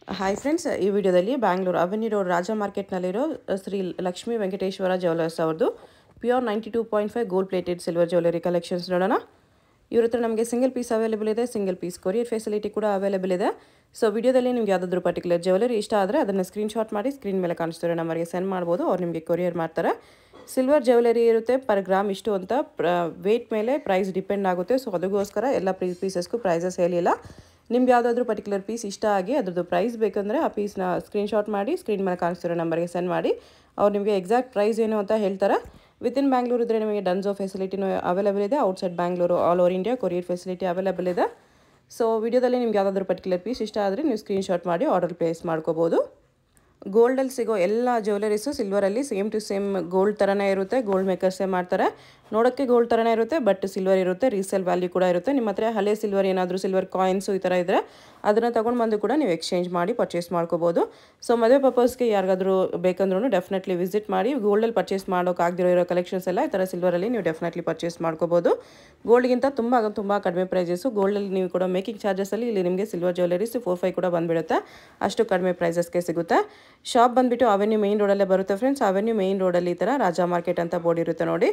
Hi friends ಈ ವಿಡಿಯೋದಲ್ಲಿ Bangalore Avenue Road Raja ಮಾರ್ಕೆಟ್ನಲ್ಲಿರೋ ಶ್ರೀ ಲಕ್ಷ್ಮೀ ವೆಂಕಟೇಶ್ವರ ಜ್ಯುವೆಲರ್ಸ್ ಅವ್ರದ್ದು pure ninety two point five gold plated silver jewellery collections ನೋಡೋಣ ಇವ್ರ ಹತ್ರ ನಮಗೆ ಸಿಂಗಲ್ ಪೀಸ್ ಅವೈಲೇಬಲ್ ಇದೆ ಸಿಂಗಲ್ ಪೀಸ್ ಕೊರಿಯರ್ ಫೆಸಿಲಿಟಿ ಕೂಡ ಅವೈಲೇಬಲ್ ಇದೆ ಸೊ ವಿಡಿಯೋದಲ್ಲಿ ನಿಮ್ಗೆ ಯಾವುದಾದ್ರೂ ಪರ್ಟಿಕ್ಯುಲರ್ ಜ್ಯುವೆಲರಿ ಇಷ್ಟ ಆದರೆ ಅದನ್ನು ಸ್ಕ್ರೀನ್ಶಾಟ್ ಮಾಡಿ ಸ್ಕ್ರೀನ್ ಮೇಲೆ ಕಾಣಿಸ್ತಿರೋ ನಂಬರ್ಗೆ ಸೆಂಡ್ ಮಾಡ್ಬೋದು ಅವ್ರು ನಿಮಗೆ ಕೊರಿಯರ್ ಮಾಡ್ತಾರೆ ಸಿಲ್ವರ್ ಜ್ಯುವೆಲರಿ ಇರುತ್ತೆ ಪರ್ ಗ್ರಾಮ್ ಇಷ್ಟು ಅಂತ ವೇಟ್ ಮೇಲೆ ಪ್ರೈಸ್ ಡಿಪೆಂಡ್ ಆಗುತ್ತೆ ಸೊ ಅದಕ್ಕೋಸ್ಕರ ಎಲ್ಲ ಪ್ರೀ ಪೀಸಸ್ಗೂ ಪ್ರೈಸಸ್ ಹೇಳಿಲ್ಲ ನಿಮ್ಗೆ ಯಾವುದಾದ್ರೂ ಪರ್ಟಿಕ್ಯುಲರ್ ಪೀಸ್ ಇಷ್ಟ ಆಗಿ ಅದ್ರದ್ದು ಪ್ರೈಸ್ ಬೇಕಂದರೆ ಆ ಪೀಸ್ನ ಸ್ಕ್ರೀನ್ಶಾಟ್ ಮಾಡಿ ಸ್ಕ್ರೀನ್ ಮೇಲೆ ಕಾಣಿಸ್ತಿರೋ ನಂಬರ್ಗೆ ಸೆಂಡ್ ಮಾಡಿ ಅವ್ರು ನಿಮಗೆ ಎಕ್ಸಾಕ್ಟ್ ಪ್ರೈಸ್ ಏನು ಅಂತ ಹೇಳ್ತಾರೆ ವಿತಿನ್ ಬ್ಯಾಂಗ್ಳೂರು ಇದ್ದರೆ ನಿಮಗೆ ಡನ್ಸೋ ಫೆಸಿಲಿಟಿನೂ ಅವೈಲೇಬಲ್ ಇದೆ outside Bangalore all over India courier facility available ಇದೆ ಸೊ ವಿಡಿಯೋದಲ್ಲಿ ನಿಮ್ಗೆ ಯಾವುದಾದ್ರೂ ಪರ್ಟಿಕ್ಯುಲರ್ ಪೀಸ್ ಇಷ್ಟ ಆದರೆ ನೀವು ಸ್ಕ್ರೀನ್ಶಾಟ್ ಮಾಡಿ ಆರ್ಡರ್ ಪ್ಲೇಸ್ ಮಾಡ್ಕೋಬೋದು ಗೋಲ್ಡಲ್ಲಿ ಸಿಗೋ ಎಲ್ಲ ಜ್ಯುವೆಲರೀಸು ಸಿಲ್ವರಲ್ಲಿ ಸೇಮ್ ಟು ಸೇಮ್ ಗೋಲ್ಡ್ ಥರನೇ ಇರುತ್ತೆ ಗೋಲ್ಡ್ ಮೇಕರ್ಸೇ ಮಾಡ್ತಾರೆ ನೋಡೋಕ್ಕೆ ಗೋಲ್ಡ್ ಥರನೇ ಇರುತ್ತೆ ಬಟ್ ಸಿಲ್ವರ್ ಇರುತ್ತೆ ರೀಸೇಲ್ ವ್ಯಾಲ್ಯೂ ಕೂಡ ಇರುತ್ತೆ ನಿಮ್ಮ ಹತ್ರ ಹಳೆ ಸಿಲ್ವರ್ ಏನಾದರೂ ಸಿಲ್ವರ್ ಕಾಯಿನ್ಸು ಈ ಥರ ಇದ್ದರೆ ಅದನ್ನು ತೊಗೊಂಡು ಬಂದು ಕೂಡ ನೀವು ಎಕ್ಸ್ಚೇಂಜ್ ಮಾಡಿ ಪರ್ಚೇಸ್ ಮಾಡ್ಕೋಬೋದು ಸೊ ಮದುವೆ ಪರ್ಪಸ್ಗೆ ಯಾರಿಗಾದ್ರೂ ಬೇಕಂದ್ರೂ ಡೆಫಿನೆಟ್ಲಿ ವಿಸಿಟ್ ಮಾಡಿ ಗೋಲ್ಡಲ್ಲಿ ಪರ್ಚೇಸ್ ಮಾಡೋಕ್ಕಾಗದಿರೋ ಇರೋ ಕಲೆಕ್ಷನ್ಸ್ ಎಲ್ಲ ಈ ಥರ ಸಿಲ್ವರಲ್ಲಿ ನೀವು ಡೆಫಿನೆಟ್ಲಿ ಪರ್ಚೇಸ್ ಮಾಡ್ಕೋಬೋದು ಗೋಲ್ಡ್ಗಿಂತ ತುಂಬ ತುಂಬ ಕಡಿಮೆ ಪ್ರೈಸಸ್ಸು ಗೋಲ್ಡಲ್ಲಿ ನೀವು ಕೂಡ ಮೇಕಿಂಗ್ ಚಾರ್ಜಸಲ್ಲಿ ಇಲ್ಲಿ ನಿಮಗೆ ಸಿಲ್ವರ್ ಜ್ಯುವೆಲರೀಸ್ ಫೋರ್ ಫೈವ್ ಕೂಡ ಬಂದುಬಿಡುತ್ತೆ ಅಷ್ಟು ಕಡಿಮೆ ಪ್ರೈಸಸ್ಗೆ ಸಿಗುತ್ತೆ ಶಾಪ್ ಬಂದುಬಿಟ್ಟು ಅವೆನ್ಯೂ ಮೇಯ್ನ್ ರೋಡಲ್ಲೇ ಬರುತ್ತೆ ಫ್ರೆಂಡ್ಸ್ ಅವೆನ್ಯೂ ಮೇಯ್ನ್ ರೋಡಲ್ಲಿ ಈ ಥರ ರಾಜಾ ಮಾರ್ಕೆಟ್ ಅಂತ ಬೋರ್ಡ್ ಇರುತ್ತೆ ನೋಡಿ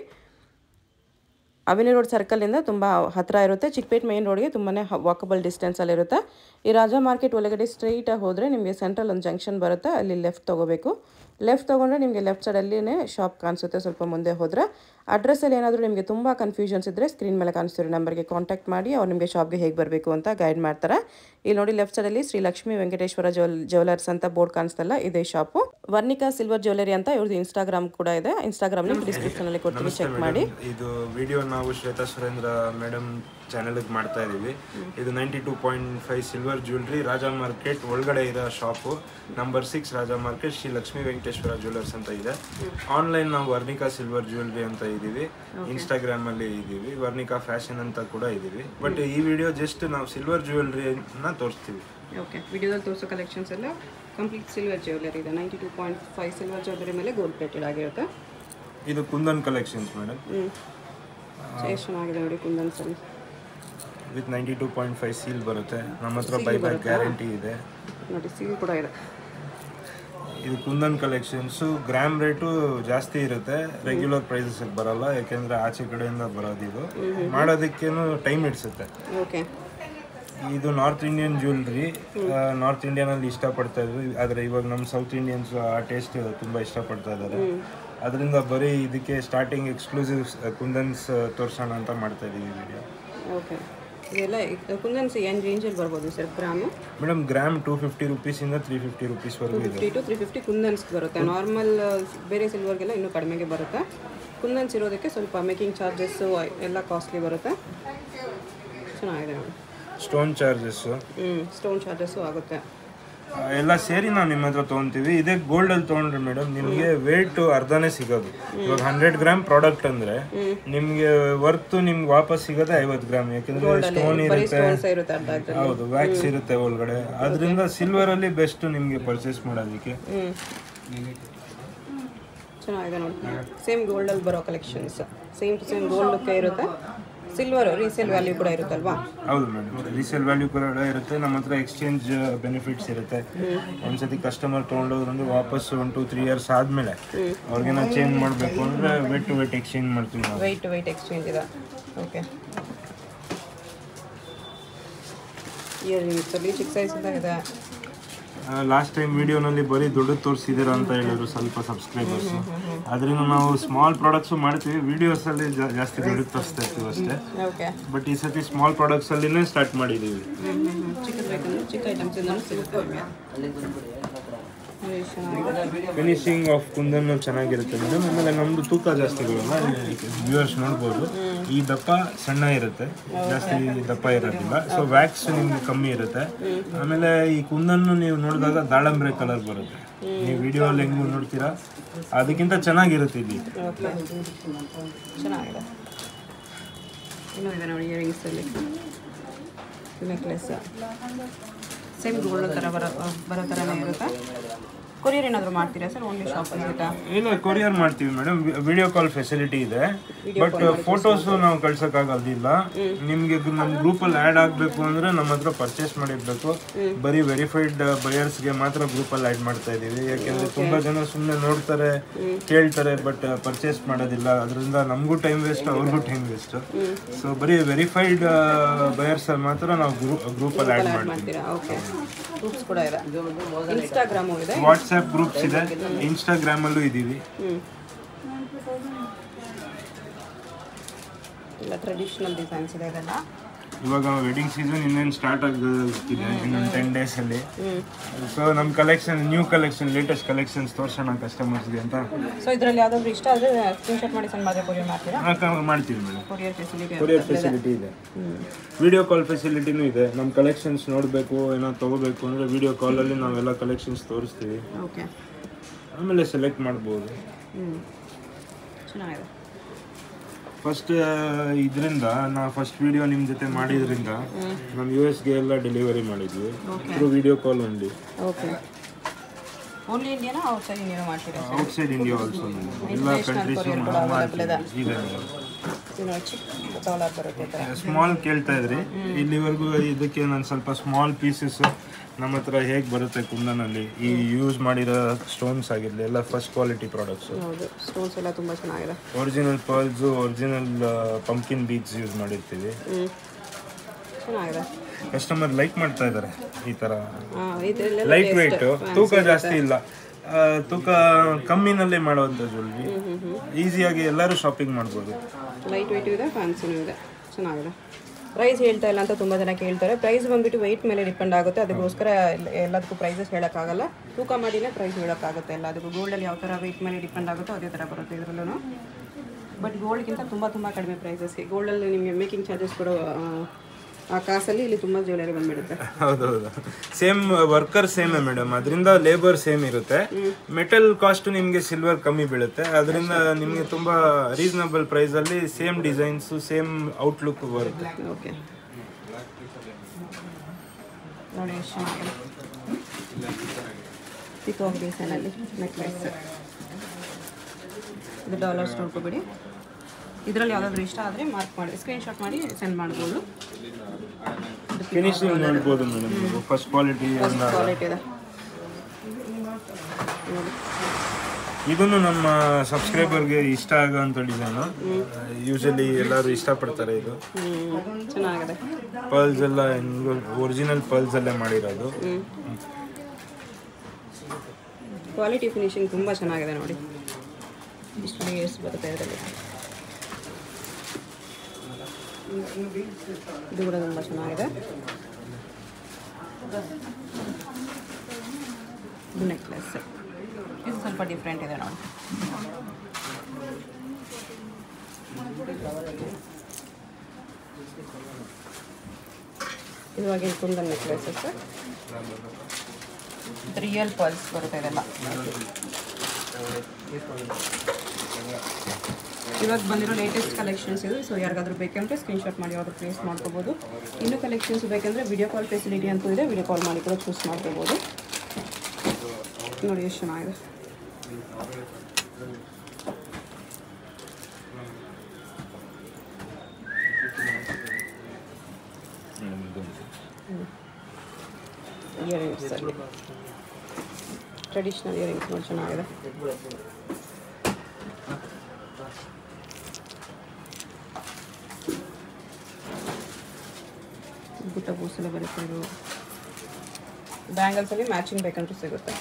ಅವೆನ್ಯೂ ರೋಡ್ ಸರ್ಕಲಿಂದ ತುಂಬ ಹತ್ತಿರ ಇರುತ್ತೆ ಚಿಕ್ಕಪೇಟ್ ಮೇನ್ ರೋಡ್ಗೆ ತುಂಬಾ ವಾಕಬಲ್ ಡಿಸ್ಟೆನ್ಸಲ್ಲಿರುತ್ತೆ ಈ ರಾಜಾ ಮಾರ್ಕೆಟ್ ಒಳಗಡೆ ಸ್ಟ್ರೈಟಾಗಿ ಹೋದರೆ ನಿಮಗೆ ಸೆಂಟ್ರಲ್ ಒಂದು ಜಂಕ್ಷನ್ ಬರುತ್ತೆ ಅಲ್ಲಿ ಲೆಫ್ಟ್ ತೊಗೋಬೇಕು ಲೆಫ್ಟ್ ತೊಗೊಂಡ್ರೆ ನಿಮಗೆ ಲೆಫ್ಟ್ ಸೈಡಲ್ಲಿನೇ ಶಾಪ್ ಕಾಣಿಸುತ್ತೆ ಸ್ವಲ್ಪ ಮುಂದೆ ಹೋದರೆ ಅಡ್ರೆಸ್ಸಲ್ಲಿ ಏನಾದರೂ ನಿಮಗೆ ತುಂಬ ಕನ್ಫ್ಯೂಷನ್ಸ್ ಇದ್ದರೆ ಸ್ಕ್ರೀನ್ ಮೇಲೆ ಕಾಣಿಸ್ತಿರೋ ನಂಬರ್ಗೆ ಕಾಂಟ್ಯಾಕ್ಟ್ ಮಾಡಿ ಅವ್ರು ನಿಮಗೆ ಶಾಪ್ಗೆ ಹೇಗೆ ಬರಬೇಕು ಅಂತ ಗೈಡ್ ಮಾಡ್ತಾರೆ ಇಲ್ಲಿ ನೋಡಿ ಲೆಫ್ಟ್ ಸೈಡಲ್ಲಿ ಶ್ರೀ ಲಕ್ಷ್ಮೀ ವೆಂಕಟೇಶ್ವರ ಜ್ಯುವೆಲ್ ಜ್ಯುವೆಲರ್ಸ್ ಅಂತ ಬೋರ್ಡ್ ಕಾಣಿಸ್ತಲ್ಲ ಇದೇ ಶಾಪು ವರ್ಣಿಕಾ ಸಿಲ್ವರ್ ಜ್ಯುವೆಲರಿ ಅಂತ ಇವ್ರದ್ದು ಇನ್ಸ್ಟಾಗ್ರಾಮ್ ಕೂಡ ಇದೆ ಇನ್ಸ್ಟಾಗ್ರಾಮ್ ಲಿಂಕ್ ಡಿಸ್ಕ್ರಿಪ್ಷನಲ್ಲಿ ಕೊಡ್ತೀನಿ ಚೆಕ್ ಮಾಡಿ ಇದು ವಿಡಿಯೋ ನಾವು ಶ್ವೇತಾ ಸುರೇಂದ್ರ ಮೇಡಮ್ ಚಾನೆಲ್ಗೆ ಮಾಡ್ತಾ ಇದೀವಿ ಇದು ninety two point five silver jewellery Raja market ಒಳಗಡೆ ಇರೋ shop number six Raja market Shri Lakshmi Venkateshwara jewellers ಅಂತ ಇದೆ ಆನ್ಲೈನ್ ನಾವು ವರ್ಣಿಕಾ ಸಿಲ್ವರ್ ಜ್ಯುವೆಲ್ರಿ ಅಂತ ಇದೀವಿ ಇನ್ಸ್ಟಾಗ್ರಾಮ್ ಅಲ್ಲಿ ಇದೀವಿ ವರ್ಣಿಕಾ ಫ್ಯಾಷನ್ ಅಂತ ಕೂಡ ಇದೀವಿ ಬಟ್ ಈ ವಿಡಿಯೋ ಜಸ್ಟ್ ನಾವು ಸಿಲ್ವರ್ ಜ್ಯುವೆಲ್ರಿನ ತೋರಿಸ್ತೀವಿ ಓಕೆ ವಿಡಿಯೋದಲ್ಲಿ ತೋರಿಸೋ ಕಲೆಕ್ಷನ್ಸ್ ಎಲ್ಲ ಕಂಪ್ಲೀಟ್ ಸಿಲ್ವರ್ ಜ್ಯುವೆಲರಿ ಇದೆ ninety two point five silver jewellery ಮೇಲೆ ಗೋಲ್ಡ್ ಪ್ಲೇಟೆಡ್ ಆಗಿರುತ್ತೆ ಇದು ಕುಂದನ್ ಕಲೆಕ್ಷನ್ಸ್ ಮೇಡಮ್ ಹ್ಞೂ ಎಷ್ಟು ಚೆನ್ನಾಗಿದೆ ನೋಡಿ ಕುಂದನ್ಸಲ್ಲಿ with ninety two point five seal ಬರುತ್ತೆ ನಮ್ಮ ಹತ್ರ ಬೈ ಬ್ಯಾಕ್ ಗ್ಯಾರಂಟಿ ಇದೆ ನೋಡಿ ಸೀಲ್ ಕೂಡ ಇದೆ ಇದು ಕುಂದನ್ ಕಲೆಕ್ಷನ್ಸು ಗ್ರಾಮ್ ರೇಟು ಜಾಸ್ತಿ ಇರುತ್ತೆ ರೆಗ್ಯುಲರ್ ಪ್ರೈಸಸ್ ಬರಲ್ಲ ಯಾಕೆಂದ್ರೆ ಆಚೆ ಕಡೆಯಿಂದ ಬರೋದು ಇದು ಮಾಡೋದಕ್ಕೇನು ಟೈಮ್ ಹಿಡಿಸುತ್ತೆ ಓಕೆ ಇದು ನಾರ್ತ್ ಇಂಡಿಯನ್ ಜ್ಯುವೆಲ್ರಿ ನಾರ್ತ್ ಇಂಡಿಯನಲ್ಲಿ ಇಷ್ಟಪಡ್ತಾ ಇದ್ರು ಆದರೆ ಇವಾಗ ನಮ್ಮ ಸೌತ್ ಇಂಡಿಯನ್ಸ್ ಆ ಟೇಸ್ಟ್ ತುಂಬ ಇಷ್ಟಪಡ್ತಾ ಇದ್ದಾರೆ ಅದರಿಂದ ಬರೀ ಇದಕ್ಕೆ ಸ್ಟಾರ್ಟಿಂಗ್ ಎಕ್ಸ್ಕ್ಲೂಸಿವ್ ಕುಂದನ್ಸ್ ತೋರ್ಸೋಣ ಅಂತ ಮಾಡ್ತಾ ಇದೀವಿ ವಿಡಿಯೋ ಓಕೆ ಇದೆಲ್ಲ ಕುಂದನ್ಸ್ ಏನು ರೇಂಜಲ್ಲಿ ಬರ್ಬೋದು sir gram madam gram two fifty ರುಪೀಸಿಂದ ತ್ರೀ ಫಿಫ್ಟಿ ರುಪೀಸ್ವರೆಗೂ ಇದೆ fifty to three fifty kundans ಬರುತ್ತೆ ನಾರ್ಮಲ್ ಬೇರೆ ಸಿಲ್ವರ್ಗೆಲ್ಲ ಇನ್ನೂ ಕಡಿಮೆಗೆ ಬರುತ್ತೆ ಕುಂದನ್ಸ್ ಇರೋದಕ್ಕೆ ಸ್ವಲ್ಪ ಮೇಕಿಂಗ್ ಚಾರ್ಜಸ್ಸು ಎಲ್ಲ ಕಾಸ್ಟ್ಲಿ ಬರುತ್ತೆ ಚೆನ್ನಾಗಿದೆ ನೋಡಿ ಸ್ಟೋನ್ ಚಾರ್ಜಸ್ಸು ಹ್ಞೂ ಸ್ಟೋನ್ ಚಾರ್ಜಸ್ಸು ಆಗುತ್ತೆ ಎಲ್ಲ ಸೇರಿ ನಾವು ನಿಮ್ಮ ಹತ್ರ ತೊಗೊಂತೀವಿ ಇದೇ ಗೋಲ್ಡ್ ಅಲ್ಲಿ ತೊಗೊಂಡ್ರೆ ಮೇಡಮ್ ನಿಮಗೆ ವೇಟ್ ಅರ್ಧನೇ ಸಿಗೋದು ಇವಾಗ ಹಂಡ್ರೆಡ್ ಗ್ರಾಮ್ ಪ್ರಾಡಕ್ಟ್ ಅಂದ್ರೆ ನಿಮ್ಗೆ ವರ್ತ್ ನಿಮ್ಗೆ ವಾಪಸ್ ಸಿಗೋದೇ ಐವತ್ತು ಗ್ರಾಮ್ ಯಾಕಂದ್ರೆ ಸ್ಟೋನ್ ಬರೀ ಇರುತ್ತೆ ಸ್ಟೋನ್ಸ್ ಇರುತ್ತೆ ಅರ್ಧ ಅರ್ಧ ಹೌದು ವ್ಯಾಕ್ಸ್ ಇರುತ್ತೆ ಒಳಗಡೆ ಅದರಿಂದ ಸಿಲ್ವರ್ ಅಲ್ಲಿ ಬೆಸ್ಟ್ ನಿಮ್ಗೆ ಪರ್ಚೇಸ್ ಮಾಡೋದಕ್ಕೆ ಹ್ಞೂ ಚೆನ್ನಾಗಿದೆ ನೋಡಿ ಸೇಮ್ ಗೋಲ್ಡಲ್ಲಿ ಬರೋ collections same to same gold look ಇರುತ್ತೆ ಸಿಲ್ವರ್ ರೀಸೇಲ್ ವ್ಯಾಲ್ಯೂ ಕೂಡ ಇರುತ್ತಲ್ವಾ ಹೌದು ಮೇಡಮ್ ರೀಸೇಲ್ ವ್ಯಾಲ್ಯೂ ಕೂಡ ಇರುತ್ತೆ ನಮ್ಮ ಹತ್ರ ಎಕ್ಸ್ಚೇಂಜ್ ಬೆನಿಫಿಟ್ಸ್ ಇರುತ್ತೆ ಒಂದ್ಸತಿ ಕಸ್ಟಮರ್ ತೊಗೊಂಡೋದ್ರಂದ್ರೆ ವಾಪಸ್ ಒನ್ ಟು ತ್ರೀ ಇಯರ್ಸ್ ಆದ್ಮೇಲೆ ಅವ್ರಿಗೆ ನಾವು ಚೇಂಜ್ ಮಾಡಬೇಕು ಅಂದ್ರೆ ವೆಟ್ ಟು ವೆಟ್ ಎಕ್ಸ್ಚೇಂಜ್ ಮಾಡ್ತೀವಿ ನಾವು ವೆಯ್ಟ್ ವೆಯ್ಟ್ ಎಕ್ಸ್ಚೇಂಜ್ ಇದೆ ಓಕೆ ಇಯರ್ ರಿಂಗ್ಸಲ್ಲಿ ಚಿಕ್ಕ ಸೈಜಿಂದ ಇದೆ ಲಾಸ್ಟ್ ಟೈಮ್ ವಿಡಿಯೋನಲ್ಲಿ ಬರೀ ದೊಡ್ಡದು ತೋರಿಸಿದ್ದೀರಾ ಅಂತ ಹೇಳಿದ್ರು ಸ್ವಲ್ಪ ಸಬ್ಸ್ಕ್ರೈಬರ್ಸ್ ಅದರಿಂದ ನಾವು ಸ್ಮಾಲ್ ಪ್ರಾಡಕ್ಟ್ಸು ಮಾಡ್ತೀವಿ ವಿಡಿಯೋಸಲ್ಲಿ ಜಾಸ್ತಿ ದೊಡ್ಡದು ತೋರಿಸ್ತಾ ಇರ್ತೀವಿ ಅಷ್ಟೇ ಓಕೆ ಬಟ್ ಈ ಸತಿ ಸ್ಮಾಲ್ ಪ್ರಾಡಕ್ಟ್ಸಲ್ಲಿನೇ ಸ್ಟಾರ್ಟ್ ಮಾಡಿದ್ದೀವಿ ಚಿಕ್ಕದು ಬೇಕಂದ್ರೆ ಚಿಕ್ಕ ಐಟಮ್ಸ್ ಇಂದನೂ ಸಿಗುತ್ತೆ ನಿಮಗೆ ಇದು ಚೆನ್ನಾಗಿದೆ ಫಿನಿಶಿಂಗ್ ಆಫ್ ಕುಂದನ್ ಚೆನ್ನಾಗಿರುತ್ತೆ ಮೇಡಮ್ ಆಮೇಲೆ ನಮ್ದು ತೂಕ ಜಾಸ್ತಿ ಬರೋಲ್ಲ ವ್ಯೂವರ್ಸ್ ನೋಡ್ಬೋದು ಈ ದಪ್ಪ ಸಣ್ಣ ಇರುತ್ತೆ ಜಾಸ್ತಿ ದಪ್ಪ ಇರೋದಿಲ್ಲ ಸೊ ವ್ಯಾಕ್ಸ್ ನಿಮ್ಗೆ ಕಮ್ಮಿ ಇರುತ್ತೆ ಆಮೇಲೆ ಈ ಕುಂದನ್ನು ನೀವು ನೋಡಿದಾಗ ದಾಳಂಬ್ರೆ ಕಲರ್ ಬರುತ್ತೆ ನೀವು ವಿಡಿಯೋ ಅಲ್ಲಿ ಹೆಂಗ್ ನೋಡ್ತೀರಾ ಅದಕ್ಕಿಂತ ಚೆನ್ನಾಗಿರುತ್ತೆ ಇಲ್ಲಿ ಓಕೆ ಚೆನ್ನಾಗಿದೆ ಇನ್ನೂ ಇದೆ ನೋಡಿ ಇಯರಿಂಗ್ಸಲ್ಲಿ ನೆಕ್ಲೆಸ್ ಸೇಮ್ ಗೋಲ್ಡ್ ಥರ ಬರೋ ಬರೋ ಥರನೇ ಇರುತ್ತೆ ಕೊರಿಯರ್ ಏನಾದರೂ ಮಾಡ್ತೀರಾ ಸರ್ ಓನ್ಲಿ ಶಾಪ್ ವಿಸಿಟಾ ಇಲ್ಲ ಕೊರಿಯರ್ ಮಾಡ್ತೀವಿ ಮೇಡಮ್ ವಿಡಿಯೋ ಕಾಲ್ ಫೆಸಿಲಿಟಿ ಇದೆ ಬಟ್ ಫೋಟೋಸ್ ನಾವು ಕಳ್ಸೋಕ್ಕಾಗೋದಿಲ್ಲ ನಿಮಗೆ ನಮ್ಮ ಗ್ರೂಪಲ್ಲಿ ಆ್ಯಡ್ ಆಗಬೇಕು ಅಂದರೆ ನಮ್ಮ ಹತ್ರ ಪರ್ಚೇಸ್ ಮಾಡಿರ್ಬೇಕು ಬರೀ ವೆರಿಫೈಡ್ ಬಯರ್ಸ್ಗೆ ಮಾತ್ರ ಗ್ರೂಪಲ್ಲಿ ಆ್ಯಡ್ ಮಾಡ್ತಾ ಇದ್ದೀವಿ ಯಾಕೆಂದರೆ ತುಂಬ ಜನ ಸುಮ್ಮನೆ ನೋಡ್ತಾರೆ ಕೇಳ್ತಾರೆ ಬಟ್ ಪರ್ಚೇಸ್ ಮಾಡೋದಿಲ್ಲ ಅದರಿಂದ ನಮಗೂ ಟೈಮ್ ವೇಸ್ಟ್ ಅವ್ರಿಗೂ ಟೈಮ್ ವೇಸ್ಟ್ ಸೊ ಬರೀ ವೆರಿಫೈಡ್ ಬಯರ್ಸ್ ಮಾತ್ರ ನಾವು ಗ್ರೂಪ್ ಗ್ರೂಪಲ್ಲಿ ಆ್ಯಡ್ ಮಾಡ್ತೀವಿ ಮಾಡ್ತೀರಾ ಓಕೆ ಗ್ರೂಪ್ಸ್ ಕೂಡ ಇದೆ ಇನ್ಸ್ಟಾಗ್ರಾಮು ಇದೆ ವಾಟ್ಸ್ಆ್ಯಪ್ ಗ್ರೂಪ್ಸ್ ಇದೆ ಇನ್ಸ್ಟಾಗ್ರಾಮಲ್ಲೂ ಇದ್ದೀವಿ ಹ್ಞೂ ಇಲ್ಲ ಟ್ರೆಡಿಷ್ನಲ್ ಡಿಸೈನ್ಸ್ ಇದೆ ಇದೆಲ್ಲ ಇವಾಗ ವೆಡ್ಡಿಂಗ್ ಸೀಸನ್ ಇನ್ನೇನು ಸ್ಟಾರ್ಟ್ ಆಗಿದೆ ಇನ್ನೊಂದು ಟೆನ್ ಡೇಸಲ್ಲಿ ಸೊ ನಮ್ಮ collection new collection latest collections ತೋರ್ಸೋಣ ಕಸ್ಟಮರ್ಸ್ಗೆ ಅಂತ ಸೊ ಇದರಲ್ಲಿ ಯಾವುದಾದ್ರು ಇಷ್ಟ ಆದರೆ ಸ್ಕ್ರೀನ್ಶಾಟ್ ಮಾಡಿ ಸೆಂಡ್ ಮಾಡಿದ್ರೆ ಕೊರಿಯರ್ ಮಾಡ್ತೀರಾ ಹಾಕ- ಮಾಡ್ತೀವಿ madam courier facility courier facility ಇದೆ ವಿಡಿಯೋ ಕಾಲ್ ಫೆಸಿಲಿಟಿನೂ ಇದೆ ನಮ್ಮ ಕಲೆಕ್ಷನ್ಸ್ ನೋಡಬೇಕು ಏನೋ ತೊಗೋಬೇಕು ಅಂದರೆ ವಿಡಿಯೋ ಕಾಲಲ್ಲಿ ನಾವೆಲ್ಲ ಕಲೆಕ್ಷನ್ಸ್ ತೋರಿಸ್ತೀವಿ ಓಕೆ ಆಮೇಲೆ ಸೆಲೆಕ್ಟ್ ಮಾಡ್ಬೋದು ಹ್ಞೂ ಚೆನ್ನಾಗಿದೆ ಫಸ್ಟ್ ಇದರಿಂದ ನಾ ಫಸ್ಟ್ ವಿಡಿಯೋ ನಿಮ್ಮ ಜೊತೆ ಮಾಡಿದ್ರಿಂದ ನಮ್ಮ ಯು ಎಸ್ಗೆ ಎಲ್ಲ ಡೆಲಿವರಿ ಮಾಡಿದ್ವಿ through video call only okay only ಇಂಡಿಯಾನ ಔಟ್ ಸೈಡ್ ಇಂಡಿಯಾನ ಮಾಡ್ತೀರಾ ಔಟ್ಸೈಡ್ ಇಂಡಿಯಾ ಆಲ್ಸೋ ಎಲ್ಲ ಕಂಟ್ರೀಸ್ ಇದೆ ಇದು ನೋಡಿ ಚಿಕ್ಕ ಡಾಲರ್ ಬರುತ್ತೆ ಈ ಥರ ಸ್ಮಾಲ್ ಕೇಳ್ತಾ ಇದ್ರಿ ಇಲ್ಲಿವರೆಗೂ ಇದಕ್ಕೆ ನಾನು ಸ್ವಲ್ಪ ಸ್ಮಾಲ್ ಪೀಸಸ್ ನಮ್ಮ ಹತ್ರ ಹೇಗೆ ಬರುತ್ತೆ ಕುಂದನಲ್ಲಿ ಈ ಯೂಸ್ ಮಾಡಿರೋ ಸ್ಟೋನ್ಸ್ ಆಗಿರಲಿ ಎಲ್ಲ ಫಸ್ಟ್ ಕ್ವಾಲಿಟಿ ಪ್ರಾಡಕ್ಟ್ಸ್ ಹೌದು ಸ್ಟೋನ್ಸ್ ಎಲ್ಲ ತುಂಬ ಚೆನ್ನಾಗಿದೆ original pearls original pumpkin beads use ಮಾಡಿರ್ತೀವಿ ಹ್ಞೂ ಚೆನ್ನಾಗಿದೆ ಕಸ್ಟಮರ್ ಲೈಕ್ ಮಾಡ್ತಾ ಇದ್ದಾರೆ ಈ ಥರ ಹಾಂ ಇದರಲ್ಲೆಲ್ಲ ಲೈಟ್ ವೆಯ್ಟ್ ತೂಕ ಜಾಸ್ತಿ ಇಲ್ಲ ಆ, ತೂಕ ಕಮ್ಮಿನಲ್ಲೇ ಮಾಡುವಂಥ ಜ್ಯುವೆಲ್ರಿ ಈಸಿಯಾಗಿ ಎಲ್ಲರೂ ಶಾಪಿಂಗ್ ಮಾಡ್ಬೋದು ಲೈಟ್ ವೆಯ್ಟ್ ಇದೆ ಫ್ಯಾನ್ಸಿನೂ ಇದೆ ಚೆನ್ನಾಗಿದೆ ಪ್ರೈಸ್ ಹೇಳ್ತಾ ಇಲ್ಲ ಅಂತ ತುಂಬ ಜನ ಕೇಳ್ತಾರೆ ಪ್ರೈಸ್ ಬಂದ್ಬಿಟ್ಟು ವೆಯ್ಟ್ ಮೇಲೆ ಡಿಪೆಂಡ್ ಆಗುತ್ತೆ ಅದಕ್ಕೋಸ್ಕರ ಎಲ್ಲ- ಎಲ್ಲದಕ್ಕೂ ಪ್ರೈಸಸ್ ಹೇಳೋಕ್ಕಾಗಲ್ಲ ತೂಕ ಮಾಡಿನೇ ಪ್ರೈಸ್ ಹೇಳೋಕ್ಕಾಗುತ್ತೆ ಎಲ್ಲ ಅದಕ್ಕೂ ಗೋಲ್ಡಲ್ಲಿ ಯಾವ ಥರ ವೆಯ್ಟ್ ಮೇಲೆ ಡಿಪೆಂಡ್ ಆಗುತ್ತೋ ಅದೇ ಥರ ಬರುತ್ತೆ ಇದರಲ್ಲೂ ಬಟ್ ಗೋಲ್ಡ್ಗಿಂತ ತುಂಬ ತುಂಬ ಕಡಿಮೆ ಪ್ರೈಸಸ್ಗೆ ಗೋಲ್ಡಲ್ಲಿ ನಿಮಗೆ ಮೇಕಿಂಗ್ ಚಾರ್ಜಸ್ ಕೊಡೋ ಆ, ಆ ಕಾಸಲ್ಲಿ ಇಲ್ಲಿ ತುಂಬ ಜ್ಯುವೆಲರಿ ಬಂದ್ಬಿಡುತ್ತೆ ಹೌದೌದು ಸೇಮ್ ವರ್ಕರ್ ಸೇಮೇ ಮೇಡಮ್ ಅದರಿಂದ ಲೇಬರ್ ಸೇಮ್ ಇರುತ್ತೆ ಮೆಟಲ್ ಕಾಸ್ಟ್ ನಿಮಗೆ ಸಿಲ್ವರ್ ಕಮ್ಮಿ ಬೀಳುತ್ತೆ ಅದರಿಂದ ನಿಮಗೆ ತುಂಬ ರೀಸನಬಲ್ ಪ್ರೈಸಲ್ಲಿ ಸೇಮ್ ಡಿಸೈನ್ಸು ಸೇಮ್ ಔಟ್ಲುಕ್ ಬರುತ್ತೆ ಓಕೆ ನೋಡಿ ಎಷ್ಟು ಚೆನ್ನಾಗಿದೆ ಪಿಕಾಕ್ ಡಿಸೈನಲ್ಲಿ ನೆಕ್ಲೆಸ್ ಇದು ಡಾಲರ್ಸ್ ನೋಡ್ಕೊಬೇಡಿ ಇದರಲ್ಲಿ ಯಾವುದಾದ್ರೂ ಇಷ್ಟ ಆದರೆ ಮಾರ್ಕ್ ಮಾಡಿ ಸ್ಕ್ರೀನ್ಶಾಟ್ ಮಾಡಿ ಸೆಂಡ್ ಮಾಡ್ಬೋದು ಫಿನಿಶಿಂಗ್ ನೋಡ್ಬೋದು ಮೇಡಮ್ ಫಸ್ಟ್ ಕ್ವಾಲಿಟಿ ಕ್ವಾಲಿಟಿ ಇದೆ ನೋಡಿ ಇದನ್ನು ನಮ್ಮ ಸಬ್ಸ್ಕ್ರೈಬರ್ಗೆ ಇಷ್ಟ ಆಗೋಂಥ ಡಿಸೈನು ಯೂಶಲಿ ಎಲ್ಲರೂ ಇಷ್ಟಪಡ್ತಾರೆ ಇದು ಹ್ಞೂ ಚೆನ್ನಾಗಿದೆ ಪರ್ಲ್ಸ್ ಎಲ್ಲ ಒರಿಜಿನಲ್ ಪರ್ಲ್ಸ್ ಅಲ್ಲೇ ಮಾಡಿರೋದು ಹ್ಞೂ ಕ್ವಾಲಿಟಿ ಫಿನಿಶಿಂಗ್ ತುಂಬ ಚೆನ್ನಾಗಿದೆ ನೋಡಿ ಇಷ್ಟು ಲೇಯರ್ಸ್ ಬರುತ್ತೆ ಇದರಲ್ಲಿ ಇದು ಕೂಡ ತುಂಬ ಚೆನ್ನಾಗಿದೆ ಇದು ನೆಕ್ಲೆಸ್ ಇದು ಸ್ವಲ್ಪ ಡಿಫ್ರೆಂಟ್ ಇದೆ ನೋಡಿ ಇವಾಗ ಕುಂದನ್ ನೆಕ್ಲೆಸಸ್ ರಿಯಲ್ ಪಲ್ಸ್ ಬರುತ್ತೆ ಇದೆಲ್ಲ ಇವಾಗ ಬಂದಿರೋ ಲೇಟೆಸ್ಟ್ ಕಲೆಕ್ಷನ್ಸ್ ಇದು ಸೊ ಯಾರಿಗಾದ್ರೂ ಬೇಕಂದ್ರೆ ಸ್ಕ್ರೀನ್ಶಾಟ್ ಮಾಡಿ ಅವ್ರು ಪ್ಲೇಸ್ ಮಾಡ್ಕೋಬೋದು ಇನ್ನೂ ಕಲೆಕ್ಷನ್ಸ್ ಬೇಕಂದರೆ ವಿಡಿಯೋ ಕಾಲ್ ಫೆಸಿಲಿಟಿ ಅಂತೂ ಇದೆ ವಿಡಿಯೋ ಕಾಲ್ ಮಾಡಿ ಕೂಡ ಚೂಸ್ ಮಾಡ್ಕೋಬೋದು ನೋಡಿ ಎಷ್ಟು ಚೆನ್ನಾಗಿದೆ ಇಯರಿಂಗ್ಸ್ ಅಲ್ಲಿ ಟ್ರೆಡಿಷ್ನಲ್ ಇಯರಿಂಗ್ಸ್ ನೋಡಿ ಚೆನ್ನಾಗಿದೆ ಗುಟ್ಟ ಬೂಸೆಲ್ಲ ಬರುತ್ತೆ ಇದು ಬ್ಯಾಂಗಲ್ಸಲ್ಲಿ ಮ್ಯಾಚಿಂಗ್ ಬೇಕಂದ್ರೂ ಸಿಗುತ್ತೆ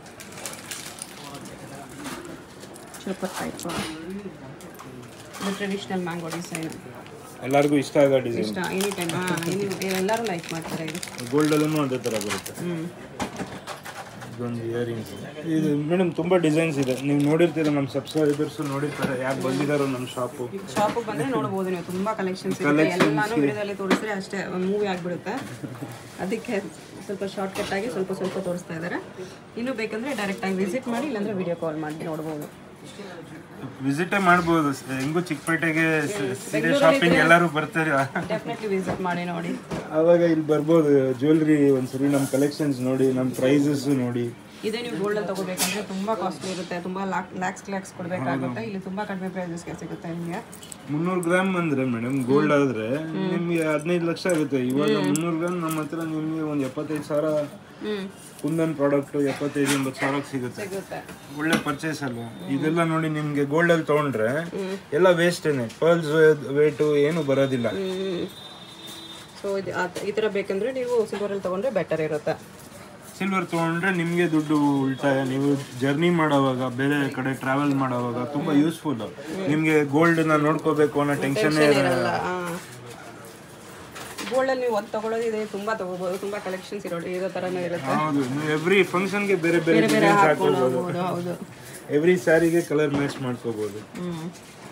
ಸ್ವಲ್ಪ ಟೈಪ್ ಇದು ಟ್ರೆಡಿಷ್ನಲ್ ಮ್ಯಾಂಗೋ ಡಿಸೈನ್ ಎಲ್ಲರಿಗೂ ಇಷ್ಟ ಆಗೋ ಡಿಸೈನ್ ಇಷ್ಟ ಎನಿ ಟೈಮ್ ಎಲ್ಲರೂ ಲೈಕ್ ಮಾಡ್ತಾರೆ ಇದು ಗೋಲ್ಡಲ್ಲೂ ಅದೇ ಥರ ಬರುತ್ತೆ ಹ್ಞೂ ಇದೊಂದು ಇಯರಿಂಗ್ಸ್ ಇದು ಮೇಡಮ್ ತುಂಬ ಡಿಸೈನ್ಸ್ ಇದೆ ನೀವು ನೋಡಿರ್ತೀರ ನಮ್ಮ ಸಬ್ಸ್ಕ್ರೈಬರ್ಸ್ ನೋಡಿರ್ತಾರೆ ಯಾರು ಬಂದಿದ್ದಾರೋ ನಮ್ಮ ಶಾಪು ಶಾಪಿಗೆ ಬಂದರೆ ನೋಡ್ಬೋದು ನೀವು ತುಂಬ ಕಲೆಕ್ಷನ್ಸ್ ಇದೆ ಎಲ್ಲಾನು ವಿಡಿಯೋದಲ್ಲಿ ತೋರಿಸಿದ್ರೆ ಅಷ್ಟೇ ಒಂದು ಮೂವಿ ಆಗಿಬಿಡುತ್ತೆ ಅದಕ್ಕೆ ಸ್ವಲ್ಪ ಶಾರ್ಟ್ ಕಟ್ ಆಗಿ ಸ್ವಲ್ಪ ಸ್ವಲ್ಪ ತೋರಿಸ್ತಾ ಇದ್ದಾರೆ ಇನ್ನೂ ಬೇಕಂದರೆ ಡೈರೆಕ್ಟಾಗಿ ವಿಸಿಟ್ ಮಾಡಿ ಇಲ್ಲಾಂದರೆ ವಿಡಿಯೋ ಕಾಲ್ ಮಾಡಿ ನೋಡ್ಬೋದು ವಿಸಿಟೇ ಮಾಡ್ಬೋದು ಸ- ಹೆಂಗೂ ಚಿಕ್ಕಪೇಟೆಗೆ ಸ- ಸೀರೆ ಶಾಪಿಂಗ್ ಎಲ್ಲರೂ ಬರ್ತಾರೆ ಡೆಫಿನೆಟ್ಲಿ ವಿಸಿಟ್ ಮಾಡಿ ನೋಡಿ ಆವಾಗ ಇಲ್ಲಿ ಬರ್ಬೋದು ಜ್ಯುವೆಲ್ರಿ ಒಂದ್ಸರಿ ನಮ್ಮ ಕಲೆಕ್ಷನ್ಸ್ ನೋಡಿ ನಮ್ಮ ಪ್ರೈಸಸ್ ನೋಡಿ ಇದೇ ನೀವು ಗೋಲ್ಡಲ್ಲಿ ತಗೋಬೇಕಂದ್ರೆ ತುಂಬ ಕಾಸ್ಟ್ಲಿ ಇರುತ್ತೆ ತುಂಬ ಲಾಕ್ ಲ್ಯಾಕ್ಸ್ ಲ್ಯಾಕ್ಸ್ ಕೊಡಬೇಕಾಗುತ್ತೆ ಇಲ್ಲಿ ತುಂಬ ಕಡಿಮೆ ಪ್ರೈಸಸ್ಗೆ ಸಿಗುತ್ತೆ ನಿಮಗೆ ಮುನ್ನೂರು ಗ್ರಾಮ್ ಅಂದ್ರೆ ಮೇಡಮ್ ಗೋಲ್ಡ್ ಆದ್ರೆ ನಿಮ್ಗೆ ಹದಿನೈದು ಲಕ್ಷ ಆಗುತ್ತೆ ಇವಾಗ ಮುನ್ನೂರು ಗ್ರಾಮ್ ನಮ್ಮ ಹತ್ರ ನಿಮ್ಗೆ ಒಂದ್ ಎಪ್ಪತ್ತೈದು ಸಾವಿರ ಹ್ಞೂ ಕುಂದನ್ ಪ್ರಾಡಕ್ಟ್ ಎಪ್ಪತ್ತೈದು ಎಂಬತ್ತು ಸಾವಿರಕ್ಕೆ ಸಿಗುತ್ತೆ ಸಿಗುತ್ತೆ ಒಳ್ಳೆ ಪರ್ಚೇಸ್ ಅಲ್ವಾ ಇದೆಲ್ಲ ನೋಡಿ ನಿಮ್ಗೆ ಗೋಲ್ಡ್ ಅಲ್ಲಿ ತಗೊಂಡ್ರೆ ಎಲ್ಲ ವೇಸ್ಟೇನೆ ಪರ್ಲ್ಸ್ ವೇಟು ಏನು ಬರೋದಿಲ್ಲ ಸೊ ಇದು ಆ ತ- ಈ ಥರ ಬೇಕಂದ್ರೆ ನೀವು ಸಿಲ್ವರಲ್ಲಿ ತೊಗೊಂಡ್ರೆ ಬೆಟರ್ ಇರುತ್ತೆ ಸಿಲ್ವರ್ ತಗೊಂಡ್ರೆ ನಿಮ್ಗೆ ದುಡ್ಡು ಉಳಿತಾಯ ನೀವು ಜರ್ನಿ ಮಾಡೋವಾಗ ಬೇರೆ ಕಡೆ ಟ್ರಾವೆಲ್ ಮಾಡೋವಾಗ ತುಂಬಾ ಯೂಸ್ಫುಲ್ ನಿಮ್ಗೆ ಗೋಲ್ಡ್ ನ ನೋಡ್ಕೋಬೇಕು ಅನ್ನೋ ಟೆನ್ಷನ್ ಇರಲ್ಲ ಗೋಲ್ಡಲ್ಲಿ ನೀವು ಒಂದು ತೊಗೊಳೋದು ಇದೆ ತುಂಬ ತೊಗೋಬೋದು ತುಂಬ ಕಲೆಕ್ಷನ್ಸ್ ಇರೋ ಇರೋ ಥರನೂ ಇರುತ್ತೆ ಹೌದು ನೀವು ಎವ್ರಿ ಫಂಕ್ಷನ್ಗೆ ಬೇರೆ ಬೇರೆ ಬೇರೆ ಡಿಸೈನ್ಸ್ ಹಾಕೊಂಡು ಹಾಕೋಬಹುದು ಹೋಗ್ಬೋದು ಹೌದು ಎವ್ರಿ ಸ್ಯಾರಿಗೆ ಕಲರ್ ಮ್ಯಾಚ್ ಮಾಡ್ಕೋಬಹುದು ಹ್ಞೂ